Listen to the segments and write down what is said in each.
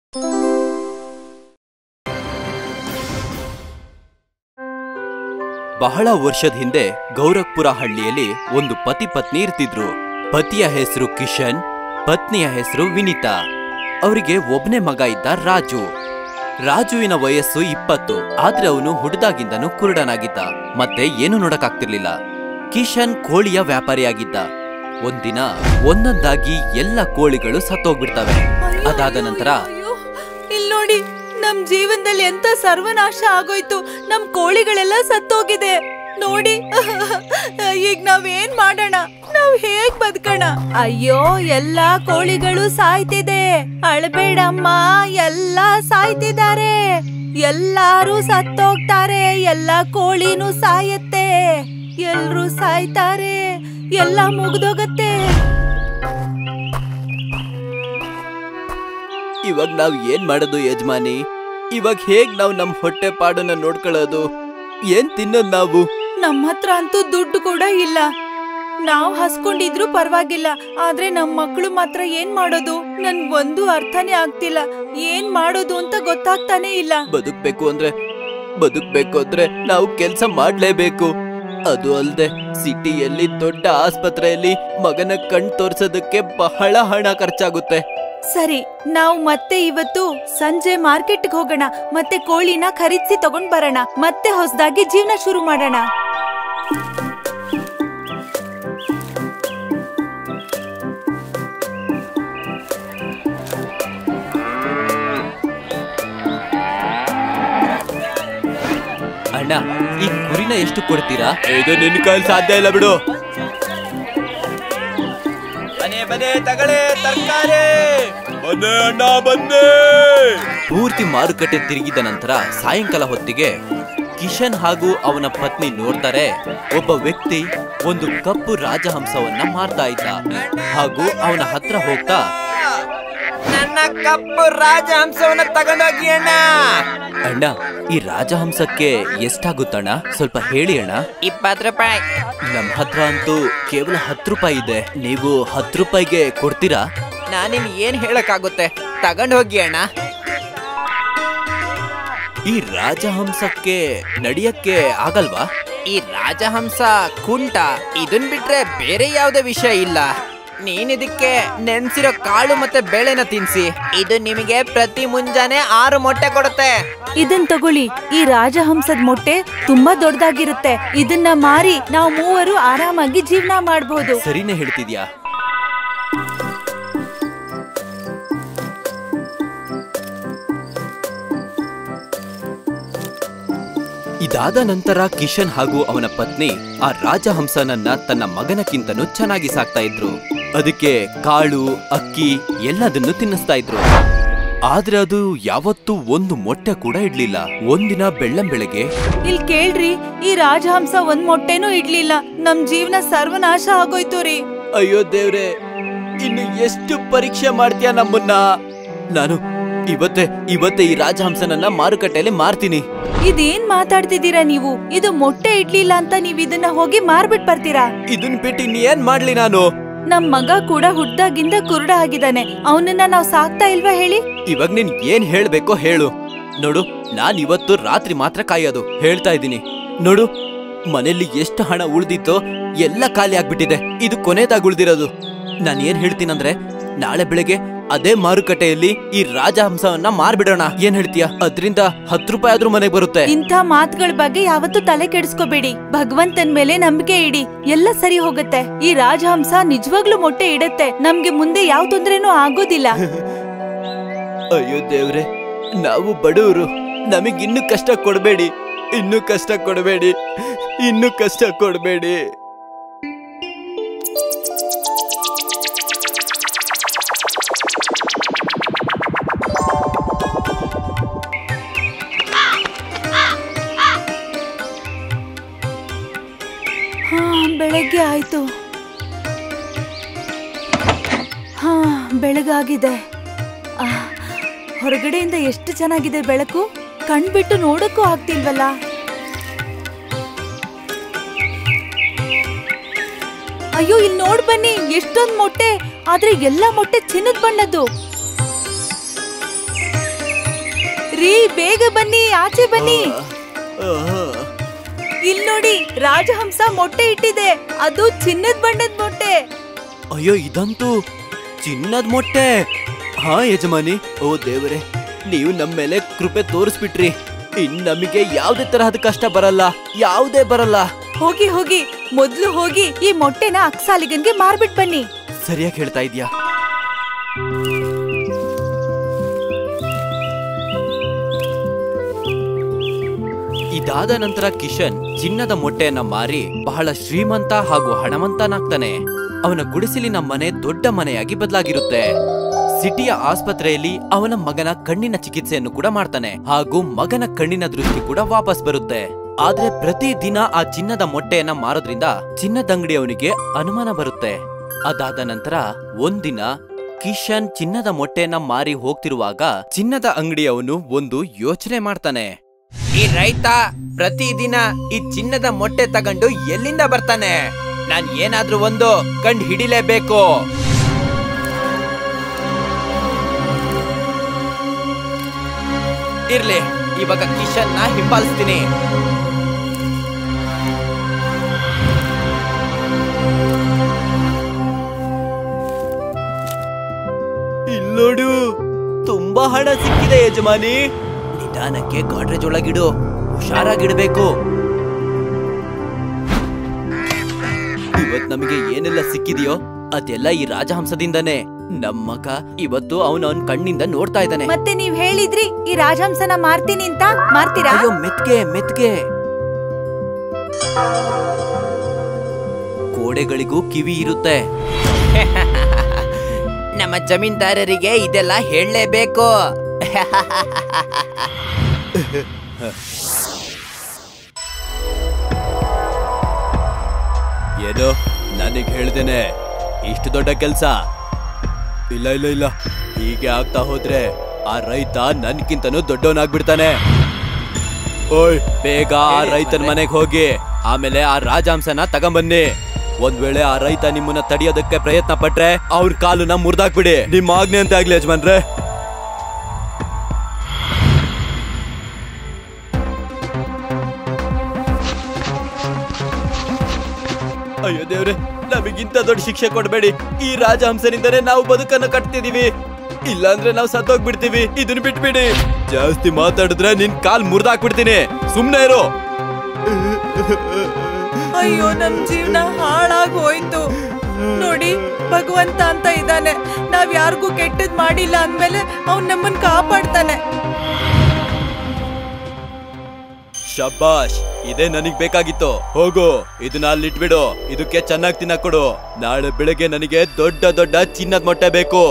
ಬಹಳ ವರ್ಷದ ಹಿಂದೆ ಗೌರಖ್ಪುರ ಹಳ್ಳಿಯಲ್ಲಿ ಒಂದು ಪತಿ ಪತ್ನಿ ಇರ್ತಿದ್ರು ಪತಿಯ ಹೆಸರು ಕಿಶನ್ ಪತ್ನಿಯ ಹೆಸರು ವಿನಿತಾ ಅವರಿಗೆ ಒಬ್ನೇ ಮಗ ಇದ್ದ ರಾಜು ರಾಜುವಿನ ವಯಸ್ಸು ಇಪ್ಪತ್ತು ಆದ್ರೆ ಅವನು ಹುಡುದಾಗಿಂದನೂ ಕುರುಡನಾಗಿದ್ದ ಮತ್ತೆ ಏನು ನೋಡಕ್ಕಾಗ್ತಿರ್ಲಿಲ್ಲ ಕಿಶನ್ ಕೋಳಿಯ ವ್ಯಾಪಾರಿಯಾಗಿದ್ದ ಒಂದಿನ ಒಂದೊಂದಾಗಿ ಎಲ್ಲ ಕೋಳಿಗಳು ಸತ್ತೋಗ್ಬಿಡ್ತವೆ ಅದಾದ ನಂತರ ಇಲ್ಲಿ ನೋಡಿ ನಮ್ ಜೀವನದಲ್ಲಿ ಎಂತ ಸರ್ವನಾಶ ಆಗೋಯ್ತು ನಮ್ ಕೋಳಿಗಳೆಲ್ಲ ಸತ್ತೋಗಿದೆ ನೋಡಿ ಈಗ ನಾವ್ ಏನ್ ಮಾಡೋಣ ನಾವ್ ಹೇಗ್ ಬದುಕೋಣ ಅಯ್ಯೋ ಎಲ್ಲಾ ಕೋಳಿಗಳು ಸಾಯ್ತಿದೆ ಅಳ್ಬೇಡಮ್ಮ ಎಲ್ಲಾ ಸಾಯ್ತಿದ್ದಾರೆ ಎಲ್ಲಾರು ಸತ್ತೋಗ್ತಾರೆ ಎಲ್ಲಾ ಕೋಳಿನೂ ಸಾಯತ್ತೆ ಎಲ್ರೂ ಸಾಯ್ತಾರೆ ಎಲ್ಲಾ ಮುಗ್ದೋಗತ್ತೆ ಇವಾಗ ನಾವ್ ಏನ್ ಮಾಡೋದು ಯಜಮಾನಿ ಇವಾಗ ಹೇಗ್ ನಾವ್ ನಮ್ ಹೊಟ್ಟೆ ಪಾಡನ್ನ ನೋಡ್ಕೊಳ್ಳೋದು ಏನ್ ತಿನ್ನೋದ್ ನಾವು ನಮ್ಮ ಹತ್ರ ಅಂತೂ ದುಡ್ಡು ಕೂಡ ಇಲ್ಲ ನಾವ್ ಹಸ್ಕೊಂಡಿದ್ರು ಪರವಾಗಿಲ್ಲ ಆದ್ರೆ ನಮ್ ಮಕ್ಳು ಮಾತ್ರ ಏನ್ ಮಾಡೋದು ನನ್ಗ್ ಒಂದು ಅರ್ಥನೇ ಆಗ್ತಿಲ್ಲ ಏನ್ ಮಾಡೋದು ಅಂತ ಗೊತ್ತಾಗ್ತಾನೆ ಇಲ್ಲ ಬದುಕ್ಬೇಕು ಅಂದ್ರೆ ಬದುಕ್ಬೇಕು ಅಂದ್ರೆ ನಾವು ಕೆಲ್ಸ ಮಾಡ್ಲೇಬೇಕು ಅದು ಅಲ್ದೆ ಸಿಟಿಯಲ್ಲಿ ದೊಡ್ಡ ಆಸ್ಪತ್ರೆಯಲ್ಲಿ ಮಗನ ಕಣ್ ತೋರ್ಸೋದಕ್ಕೆ ಬಹಳ ಹಣ ಖರ್ಚಾಗುತ್ತೆ ಸರಿ ನಾವು ಮತ್ತೆ ಇವತ್ತು ಸಂಜೆ ಮಾರ್ಕೆಟ್ಗೆ ಹೋಗೋಣ ಮತ್ತೆ ಕೋಳಿನ ಖರೀದಿಸಿ ತಗೊಂಡ್ ಬರೋಣ ಮತ್ತೆ ಹೊಸದಾಗಿ ಜೀವನ ಶುರು ಮಾಡೋಣ ಅಣ್ಣ ಈ ಕುರಿನ ಎಷ್ಟು ಕೊಡ್ತೀರಾ ಇದು ನಿನ್ ಕೈಲಿ ಸಾಧ್ಯ ಇಲ್ಲ ಬಿಡು ಬನ್ನಿ ಬನ್ನಿ ತಗಳೆ ತರಕಾರಿ ಬನ್ನಿ ಅಣ್ಣ ಬನ್ನಿ ಪೂರ್ತಿ ಮಾರುಕಟ್ಟೆ ತಿರುಗಿದ ನಂತರ ಸಾಯಂಕಾಲ ಹೊತ್ತಿಗೆ ಕಿಶನ್ ಹಾಗೂ ಅವನ ಪತ್ನಿ ನೋಡ್ತಾರೆ ಒಬ್ಬ ವ್ಯಕ್ತಿ ಒಂದು ಕಪ್ಪು ರಾಜಹಂಸವನ್ನ ಮಾರ್ತಾ ಇದ್ದ ಹಾಗೂ ಅವನ ಹತ್ರ ಹೋಗ್ತಾ ನನ್ನ ಕಪ್ಪು ರಾಜಹಂಸವನ್ನ ತಗೊಂಡೋಗಿ ಅಣ್ಣ ಅಣ್ಣ ಈ ರಾಜಹಂಸಕ್ಕೆ ಎಷ್ಟಾಗುತ್ತಣ್ಣ ಸ್ವಲ್ಪ ಹೇಳಿ ಅಣ್ಣ ಇಪ್ಪತ್ತು ರೂಪಾಯಿ ನಮ್ ಹತ್ರ ಅಂತೂ ಕೇವಲ ಹತ್ತು ರೂಪಾಯಿ ಇದೆ ನೀವು ಹತ್ತು ರೂಪಾಯಿಗೆ ಕೊಡ್ತೀರಾ ನಾನಿನ್ ಏನ್ ಹೇಳಕ್ಕಾಗುತ್ತೆ ತಗೊಂಡ್ ಹೋಗಿ ಅಣ್ಣ ಈ ರಾಜಹಂಸಕ್ಕೆ ನಡಿಯಕ್ಕೆ ಆಗಲ್ವಾ ಈ ರಾಜಹಂಸ ಕುಂಟ ಇದನ್ ಬಿಟ್ರೆ ಬೇರೆ ಯಾವ್ದೇ ವಿಷಯ ಇಲ್ಲ ನೀನ್ ಇದಕ್ಕೆ ನೆನ್ಸಿರೋ ಕಾಳು ಮತ್ತೆ ಬೇಳೆನ ತಿನ್ಸಿ ಇದು ನಿಮಗೆ ಪ್ರತಿ ಮುಂಜಾನೆ ಆರು ಮೊಟ್ಟೆ ಕೊಡುತ್ತೆ ಇದನ್ ತಗೊಳ್ಳಿ ಈ ರಾಜಹಂಸದ ಮೊಟ್ಟೆ ತುಂಬಾ ದೊಡ್ಡದಾಗಿರುತ್ತೆ ಇದನ್ನ ಮಾರಿ ನಾವು ಮೂವರು ಆರಾಮಾಗಿ ಜೀವನ ಮಾಡ್ಬೋದು ಸರಿನೇ ಹೇಳ್ತಿದ್ಯಾ ಇದಾದ ನಂತರ ಕಿಶನ್ ಹಾಗೂ ಅವನ ಪತ್ನಿ ಆ ರಾಜಹಂಸನನ್ನ ತನ್ನ ಮಗನಕ್ಕಿಂತನೂ ಚೆನ್ನಾಗಿ ಸಾಕ್ತಾ ಇದ್ರು ಅದಕ್ಕೆ ಕಾಳು ಅಕ್ಕಿ ಎಲ್ಲದನ್ನು ತಿನ್ನಿಸ್ತಾ ಇದ್ರು ಆದ್ರೆ ಅದು ಯಾವತ್ತೂ ಒಂದು ಮೊಟ್ಟೆ ಕೂಡ ಇಡ್ಲಿಲ್ಲ ಒಂದಿನ ಬೆಳ್ಳಂ ಬೆಳಗ್ಗೆ ಇಲ್ ಕೇಳ್ರಿ ಈ ರಾಜಹಂಸ ಒಂದ್ ಮೊಟ್ಟೆನೂ ಇಡ್ಲಿಲ್ಲ ನಮ್ ಜೀವನ ಸರ್ವನಾಶ ಆಗೋಯ್ತು ರೀ ಅಯ್ಯೋ ದೇವ್ರೆ ಇನ್ನು ಎಷ್ಟು ಪರೀಕ್ಷೆ ಮಾಡ್ತೀಯ ನಮ್ಮನ್ನ ನಾನು ಇವತ್ತೇ ಇವತ್ತೇ ಈ ರಾಜಹಂಸನನ್ನ ಮಾರುಕಟ್ಟೆಯಲ್ಲಿ ಮಾರ್ತೀನಿ ಇದೇನ್ ಮಾತಾಡ್ತಿದ್ದೀರಾ ನೀವು ಇದು ಮೊಟ್ಟೆ ಇಡ್ಲಿಲ್ಲ ಅಂತ ನೀವ್ ಇದನ್ನ ಹೋಗಿ ಮಾರ್ಬಿಟ್ ಬರ್ತೀರಾ ಇದನ್ ಬಿಟ್ಟು ಇನ್ ಏನ್ ಮಾಡ್ಲಿ ನಾನು ನಮ್ ಮಗ ಕೂಡ ಹುಟ್ದಾಗಿಂದ ಕುರುಡ ಆಗಿದ್ದಾನೆ ಅವನನ್ನ ನಾವ್ ಸಾಕ್ತಾ ಇಲ್ವಾ ಹೇಳಿ ಇವಾಗ ನೀನ್ ಏನ್ ಹೇಳ್ಬೇಕೋ ಹೇಳು ನೋಡು ನಾನ್ ಇವತ್ತು ರಾತ್ರಿ ಮಾತ್ರ ಕಾಯೋದು ಹೇಳ್ತಾ ಇದ್ದೀನಿ ನೋಡು ಮನೆಯಲ್ಲಿ ಎಷ್ಟು ಹಣ ಉಳ್ದಿತ್ತೋ ಎಲ್ಲ ಖಾಲಿ ಆಗ್ಬಿಟ್ಟಿದೆ ಇದು ಕೊನೆದಾಗ್ ಉಳ್ದಿರೋದು ನಾನ್ ಏನ್ ಹೇಳ್ತೀನಂದ್ರೆ ನಾಳೆ ಬೆಳಗ್ಗೆ ಅದೇ ಮಾರುಕಟ್ಟೆಯಲ್ಲಿ ಈ ರಾಜಹಂಸವನ್ನ ಮಾರ್ಬಿಡೋಣ ಏನ್ ಹೇಳ್ತೀಯ ಅದ್ರಿಂದ ಹತ್ತು ರೂಪಾಯಿ ಆದ್ರೂ ಮನೆಗೆ ಬರುತ್ತೆ ಇಂಥ ಮಾತುಗಳ ಬಗ್ಗೆ ಯಾವತ್ತೂ ತಲೆ ಕೆಡಿಸ್ಕೋಬೇಡಿ ಭಗವಂತನ್ ಮೇಲೆ ನಂಬಿಕೆ ಇಡಿ ಎಲ್ಲ ಸರಿ ಹೋಗುತ್ತೆ ಈ ರಾಜಹಂಸ ನಿಜವಾಗ್ಲೂ ಮೊಟ್ಟೆ ಇಡತ್ತೆ ನಮ್ಗೆ ಮುಂದೆ ಯಾವ ತೊಂದ್ರೆನೂ ಆಗೋದಿಲ್ಲ ಅಯ್ಯೋ ದೇವ್ರೆ ನಾವು ಬಡವರು ನಮಗಿನ್ನು ಕಷ್ಟ ಕೊಡಬೇಡಿ ಇನ್ನು ಕಷ್ಟ ಕೊಡಬೇಡಿ ಇನ್ನು ಕಷ್ಟ ಕೊಡಬೇಡಿ ಹಾ ಬೆಳಗ್ಗೆ ಆಯ್ತು ಹಾ ಬೆಳಗಾಗಿದೆ ಆ, ಹೊರಗಡೆಯಿಂದ ಎಷ್ಟು ಚೆನ್ನಾಗಿದೆ ಬೆಳಕು ಕಣ್ಬಿಟ್ಟು ನೋಡಕ್ಕೂ ಆಗ್ತಿಲ್ವಲ್ಲ ಅಯ್ಯೋ ಇಲ್ಲಿ ನೋಡ್ ಬನ್ನಿ ಎಷ್ಟೊಂದ್ ಮೊಟ್ಟೆ ಆದ್ರೆ ಎಲ್ಲಾ ಮೊಟ್ಟೆ ಚಿನ್ನದ ಬಣ್ಣದ್ದು ರೀ ಬೇಗ ಬನ್ನಿ ಆಚೆ ಬನ್ನಿ ಇಲ್ ನೋಡಿ ರಾಜಹಂಸ ಮೊಟ್ಟೆ ಇಟ್ಟಿದೆ ಅದು ಚಿನ್ನದ ಬಣ್ಣದ ಮೊಟ್ಟೆ ಅಯ್ಯೋ ಇದಂತೂ ಚಿನ್ನದ ಮೊಟ್ಟೆ ಹಾ ಯಜಮಾನಿ ಓ ದೇವರೇ ನೀವು ನಮ್ಮ ಮೇಲೆ ಕೃಪೆ ತೋರಿಸ್ಬಿಟ್ರಿ ಇನ್ ನಮಗೆ ಯಾವುದೇ ತರಹದ ಕಷ್ಟ ಬರಲ್ಲ ಯಾವುದೇ ಬರಲ್ಲ ಹೋಗಿ ಹೋಗಿ ಮೊದ್ಲು ಹೋಗಿ ಈ ಮೊಟ್ಟೆನ ಅಕ್ಸಾಲಿಗನ್ಗೆ ಮಾರ್ಬಿಟ್ ಬನ್ನಿ ಸರಿಯಾಗಿ ಹೇಳ್ತಾ ಇದ್ಯಾ ಇದಾದ ನಂತರ ಕಿಶನ್ ಚಿನ್ನದ ಮೊಟ್ಟೆಯನ್ನ ಮಾರಿ ಬಹಳ ಶ್ರೀಮಂತ ಹಾಗೂ ಹಣವಂತನಾಗ್ತಾನೆ ಅವನ ಗುಡಿಸಲಿನ ಮನೆ ದೊಡ್ಡ ಮನೆಯಾಗಿ ಬದಲಾಗಿರುತ್ತೆ ಸಿಟಿಯ ಆಸ್ಪತ್ರೆಯಲ್ಲಿ ಅವನ ಮಗನ ಕಣ್ಣಿನ ಚಿಕಿತ್ಸೆಯನ್ನು ಕೂಡ ಮಾಡ್ತಾನೆ ಹಾಗೂ ಮಗನ ಕಣ್ಣಿನ ದೃಷ್ಟಿ ಕೂಡ ವಾಪಸ್ ಬರುತ್ತೆ ಆದ್ರೆ ಪ್ರತಿ ದಿನ ಆ ಚಿನ್ನದ ಮೊಟ್ಟೆಯನ್ನ ಮಾರೋದ್ರಿಂದ ಚಿನ್ನದಂಗಡಿಯವನಿಗೆ ಅನುಮಾನ ಬರುತ್ತೆ ಅದಾದ ನಂತರ ಒಂದಿನ ಕಿಶನ್ ಚಿನ್ನದ ಮೊಟ್ಟೆಯನ್ನ ಮಾರಿ ಹೋಗ್ತಿರುವಾಗ ಚಿನ್ನದ ಅಂಗಡಿಯವನು ಒಂದು ಯೋಚನೆ ಮಾಡ್ತಾನೆ ಈ ರೈತ ಪ್ರತಿದಿನ ಈ ಚಿನ್ನದ ಮೊಟ್ಟೆ ತಗೊಂಡು ಎಲ್ಲಿಂದ ಬರ್ತಾನೆ ನಾನ್ ಏನಾದ್ರೂ ಒಂದು ಕಂಡು ಹಿಡಿಲೇಬೇಕು ಇರ್ಲಿ ಇವಾಗ ಕಿಶನ್ ನ ಹಿಂಬಾಲಿಸ್ತೀನಿ ಇಲ್ಲೋಡು ತುಂಬಾ ಹಣ ಸಿಕ್ಕಿದೆ ಯಜಮಾನಿ ನಿಧಾನಕ್ಕೆ ಗಾಡ್ರೇಜ್ ಒಳಗಿಡು ಹುಷಾರಾಗಿಡ್ಬೇಕು ಇವತ್ ನಮಗೆ ಏನೆಲ್ಲ ಸಿಕ್ಕಿದೆಯೋ ಅದೆಲ್ಲ ಈ ರಾಜಹಂಸದಿಂದನೇ ನಮ್ಮ ಮಗ ಇವತ್ತು ಅವನ ಅವನ್ ಕಣ್ಣಿಂದ ನೋಡ್ತಾ ಇದ್ದಾನೆ ಮತ್ತೆ ನೀವ್ ಹೇಳಿದ್ರಿ ಈ ರಾಜಹಂಸನ ಮಾರ್ತೀನಿ ಅಂತ ಮಾರ್ತೀರಾ ಅಯ್ಯೋ ಮೆತ್ಗೆ ಮೆತ್ಗೆ ಕೋಡೆಗಳಿಗೂ ಕಿವಿ ಇರುತ್ತೆ ನಮ್ಮ ಜಮೀನ್ದಾರರಿಗೆ ಇದೆಲ್ಲ ಹೇಳಲೇಬೇಕು ಏನು ನನಗೆ ಹೇಳ್ದೇನೆ ಇಷ್ಟು ದೊಡ್ಡ ಕೆಲ್ಸ ಇಲ್ಲ ಇಲ್ಲ ಇಲ್ಲ ಹೀಗೆ ಆಗ್ತಾ ಹೋದ್ರೆ ಆ ರೈತ ನನ್ಕಿಂತನೂ ದೊಡ್ಡವನಾಗ್ಬಿಡ್ತಾನೆ ಓಯ್ ಬೇಗ ಆ ರೈತನ ಮನೆಗೆ ಹೋಗಿ ಆಮೇಲೆ ಆ ರಾಜಹಂಸನ ತಗೊಂಬನ್ನಿ ಒಂದ್ ವೇಳೆ ಆ ರೈತ ನಿಮ್ಮನ್ನ ತಡೆಯೋದಕ್ಕೆ ಪ್ರಯತ್ನ ಪಟ್ರೆ ಅವ್ರ ಕಾಲುನ ಮುರ್ದಾಕ್ಬಿಡಿ ನಿಮ್ಮ ಆಜ್ಞೆ ಅಂತ ಆಗ್ಲಿ ಯಜಮಾನ್ರೆ ಅಯ್ಯೋ ದೇವ್ರೆ ನಮಗಿಂತ ದೊಡ್ಡ ಶಿಕ್ಷೆ ಕೊಡಬೇಡಿ ಈ ರಾಜಹಂಸನಿಂದನೇ ನಾವು ಬದುಕನ್ನು ಕಟ್ತಿದೀವಿ ಇಲ್ಲಾಂದ್ರೆ ನಾವು ಸತ್ತೋಗ್ಬಿಡ್ತೀವಿ ಇದನ್ನ ಬಿಟ್ಬಿಡಿ ಜಾಸ್ತಿ ಮಾತಾಡಿದ್ರೆ ನಿನ್ ಕಾಲ್ ಮುರ್ದಾಕ್ಬಿಡ್ತೀನಿ ಸುಮ್ನೆ ಇರು ಅಯ್ಯೋ ನಮ್ ಜೀವನ ಹಾಳಾಗ್ ಹೋಯ್ತು ನೋಡಿ ಭಗವಂತ ಅಂತ ಇದ್ದಾನೆ ನಾವ್ ಯಾರಿಗೂ ಕೆಟ್ಟದ್ ಮಾಡಿಲ್ಲ ಅಂದ್ಮೇಲೆ ಅವ್ನ್ ನಮ್ಮನ್ ಕಾಪಾಡ್ತಾನೆ ಶಬ್ಬಾಷ್ ಇದೇ ನನಗ್ ಬೇಕಾಗಿತ್ತು ಹೋಗು ಇದನ್ನ ಅಲ್ಲಿಟ್ಬಿಡು ಇದಕ್ಕೆ ಚೆನ್ನಾಗಿ ತಿನ್ನಕ್ ಕೊಡು ನಾಳೆ ಬೆಳಗ್ಗೆ ನನಗೆ ದೊಡ್ಡ ದೊಡ್ಡ ಚಿನ್ನದ ಮೊಟ್ಟೆ ಬೇಕು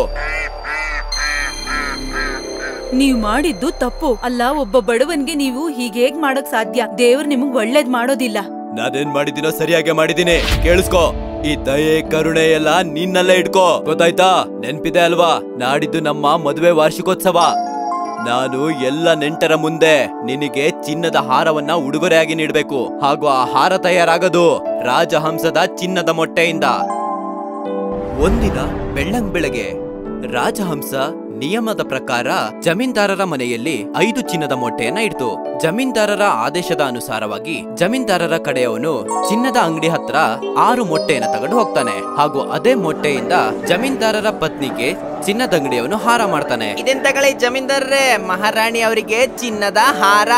ನೀವ್ ಮಾಡಿದ್ದು ತಪ್ಪು ಅಲ್ಲ ಒಬ್ಬ ಬಡವನ್ಗೆ ನೀವು ಹೀಗೇಗ್ ಮಾಡಕ್ ಸಾಧ್ಯ ದೇವ್ರು ನಿಮಗ್ ಒಳ್ಳೇದ್ ಮಾಡೋದಿಲ್ಲ ನಾನೇನ್ ಮಾಡಿದಿನೋ ಸರಿಯಾಗಿ ಮಾಡಿದೀನಿ ಕೇಳಿಸ್ಕೊ ಈ ದಯೆ ಕರುಣೆ ಎಲ್ಲ ನಿನ್ನಲ್ಲೇ ಇಟ್ಕೋ ಗೊತ್ತಾಯ್ತಾ ನೆನ್ಪಿದೆ ಅಲ್ವಾ ನಾಡಿದ್ದು ನಮ್ಮ ಮದುವೆ ವಾರ್ಷಿಕೋತ್ಸವ ನಾನು ಎಲ್ಲ ನೆಂಟರ ಮುಂದೆ ನಿನಗೆ ಚಿನ್ನದ ಹಾರವನ್ನ ಉಡುಗೊರೆಯಾಗಿ ನೀಡಬೇಕು ಹಾಗೂ ಆ ಹಾರ ತಯಾರಾಗದು ರಾಜಹಂಸದ ಚಿನ್ನದ ಮೊಟ್ಟೆಯಿಂದ ಒಂದಿನ ಬೆಳ್ಳಂಗ್ ಬೆಳಗ್ಗೆ ರಾಜಹಂಸ ನಿಯಮದ ಪ್ರಕಾರ ಜಮೀನ್ದಾರರ ಮನೆಯಲ್ಲಿ ಐದು ಚಿನ್ನದ ಮೊಟ್ಟೆಯನ್ನ ಇಡ್ತು ಜಮೀನ್ದಾರರ ಆದೇಶದ ಅನುಸಾರವಾಗಿ ಜಮೀನ್ದಾರರ ಕಡೆಯವನು ಚಿನ್ನದ ಅಂಗಡಿ ಹತ್ರ ಆರು ಮೊಟ್ಟೆಯನ್ನ ತಗೊಂಡು ಹೋಗ್ತಾನೆ ಹಾಗೂ ಅದೇ ಮೊಟ್ಟೆಯಿಂದ ಜಮೀನ್ದಾರರ ಪತ್ನಿಗೆ ಚಿನ್ನದ ಅಂಗಡಿಯವನು ಹಾರ ಮಾಡ್ತಾನೆ ಇದನ್ ತಗೊಳ್ಳಿ ಜಮೀನ್ದಾರರೇ ಮಹಾರಾಣಿ ಅವರಿಗೆ ಚಿನ್ನದ ಹಾರ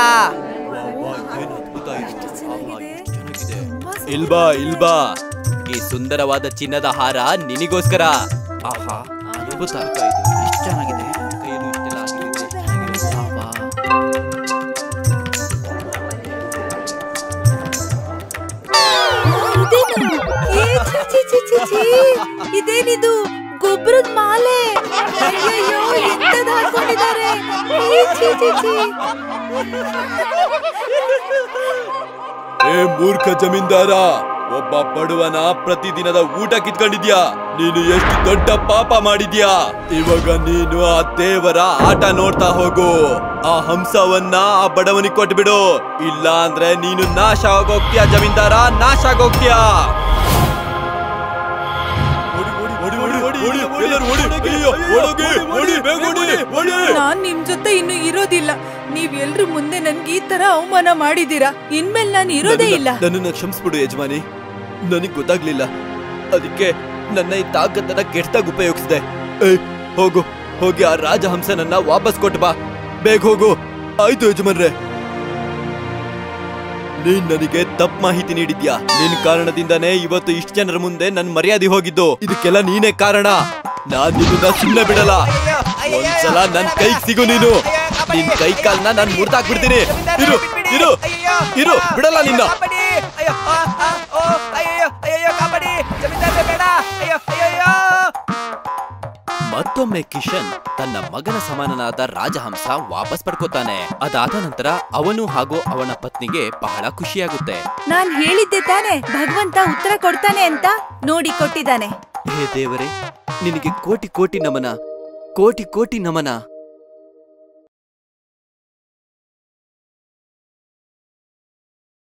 ಇಲ್ಬಾ ಇಲ್ಬಾ ಈ ಸುಂದರವಾದ ಚಿನ್ನದ ಹಾರ ನಿನಿಗೋಸ್ಕರ ಆಹಾ ಅದ್ಭುತ ಎಷ್ಟು ಚೆನ್ನಾಗಿದೆ ಕೈಯಲ್ಲೂ ಇಷ್ಟೆಲ್ಲ ಆಗಿರುತ್ತೆ. ಚೆನ್ನಾಗಿದೆ. ಆಹಾ. ಇದೇನು? ಏ, ಛೀ, ಛೀ, ಛೀ, ಛೀ, ಛೀ. ಇದೇನಿದು ಗೊಬ್ಬರದ ಮಾಲೆ ಅಯ್ಯಯ್ಯೋ ಎಂತದ್ ಹಾಕೊಂಡಿದ್ದಾರೆ ಏ, ಛೀ, ಛೀ, ಛೀ. ಏ ಮೂರ್ಖ ಜಮೀನ್ದಾರ ಒಬ್ಬ ಬಡವನ ಪ್ರತಿದಿನದ ಊಟ ಕಿತ್ಕೊಂಡಿದ್ಯಾ ನೀನು ಎಷ್ಟು ದೊಡ್ಡ ಪಾಪ ಮಾಡಿದ್ಯಾ ಇವಾಗ ನೀನು ಆ ದೇವರ ಆಟ ನೋಡ್ತಾ ಹೋಗು ಆ ಹಂಸವನ್ನ ಆ ಬಡವನಿಗೆ ಕೊಟ್ಬಿಡು ಇಲ್ಲ ಅಂದ್ರೆ ನೀನು ನಾಶ ಆಗೋಗ್ತೀಯ ಜಮೀನ್ದಾರ ನಾಶ ಆಗೋಗ್ತೀಯ ಓಡಿ, ಓಡಿ, ಓಡಿ, ಓಡಿ, ಓಡಿ, ಎಲ್ಲರೂ ಓಡಿ, ಅಯ್ಯೋ ನಾನ್ ನಿಮ್ ಜೊತೆ ಇನ್ನು ಇರೋದಿಲ್ಲ ನೀವ್ ಎಲ್ರು ಮುಂದೆ ನನ್ಗೆ ಈ ತರ ಅವಮಾನ ಮಾಡಿದೀರಾ ಇನ್ಮೇಲೆ ನಾನು ಇರೋದೇ ಇಲ್ಲ ನನ್ನನ್ನ ಕ್ಷಮಿಸ್ಬಿಡು ಯಜಮಾನಿ ನನಗ್ ಗೊತ್ತಾಗ್ಲಿಲ್ಲ ಅದಕ್ಕೆ ನನ್ನ ಈ ತಾಕತ್ತನ್ನ ಕೆಟ್ಟದಾಗ ಉಪಯೋಗಿಸಿದೆ ಏಯ್ ಹೋಗು ಹೋಗಿ ಆ ರಾಜಹಂಸನನ್ನ ವಾಪಸ್ ಕೊಟ್ಟು ಬಾ ಬೇಗ ಹೋಗು ಆಯ್ತು ಯಜಮಾನ್ರೆ ನೀನ್ ನನಗೆ ತಪ್ಪು ಮಾಹಿತಿ ನೀಡಿದ್ಯಾ ನಿನ್ ಕಾರಣದಿಂದಾನೇ ಇವತ್ತು ಇಷ್ಟ ಜನರ ಮುಂದೆ ನನ್ ಮರ್ಯಾದೆ ಹೋಗಿದ್ದು ಇದಕ್ಕೆಲ್ಲ ನೀನೇ ಕಾರಣ ನಾನ್ ನಿನ್ನ ಸುಮ್ಮನೆ ಬಿಡಲ್ಲ ಒಂದ್ಸಲ ನನ್ ಕೈಗ್ ಸಿಗು ನೀನು ನಿನ್ ಕೈ ಕಾಲ್ನ ನಾನ್ ಮುರ್ದಾಕ್ಬಿಡ್ತೀನಿ ಇರು ಇರು ಇರು ಬಿಡಲ್ಲ ನಿನ್ನ ಅಯ್ಯೋ ಆ, ಆ, ಓ, ಅಯ್ಯಯ್ಯೋ, ಅಯ್ಯಯ್ಯೋ, ಕಾಪಾಡಿ ಜಮೀನ್ದಾರ್ರೆ ಬೇಡ ಅಯ್ಯೋ ಅಯ್ಯಯ್ಯೋ ಮತ್ತೊಮ್ಮೆ ಕಿಶನ್ ತನ್ನ ಮಗನ ಸಮಾನನಾದ ರಾಜಹಂಸ ವಾಪಸ್ ಪಡ್ಕೋತಾನೆ ಅದಾದ ನಂತರ ಅವನು ಹಾಗೂ ಅವನ ಪತ್ನಿಗೆ ಬಹಳ ಖುಷಿಯಾಗುತ್ತೆ ನಾನ್ ಹೇಳಿದ್ದೆ ತಾನೆ ಭಗವಂತ ಉತ್ತರ ಕೊಡ್ತಾನೆ ಅಂತ ನೋಡಿ ಕೊಟ್ಟಿದ್ದಾನೆ ಹೇ ದೇವರೇ ನಿನಗೆ ಕೋಟಿ ಕೋಟಿ ನಮನ ಕೋಟಿ ಕೋಟಿ ನಮನ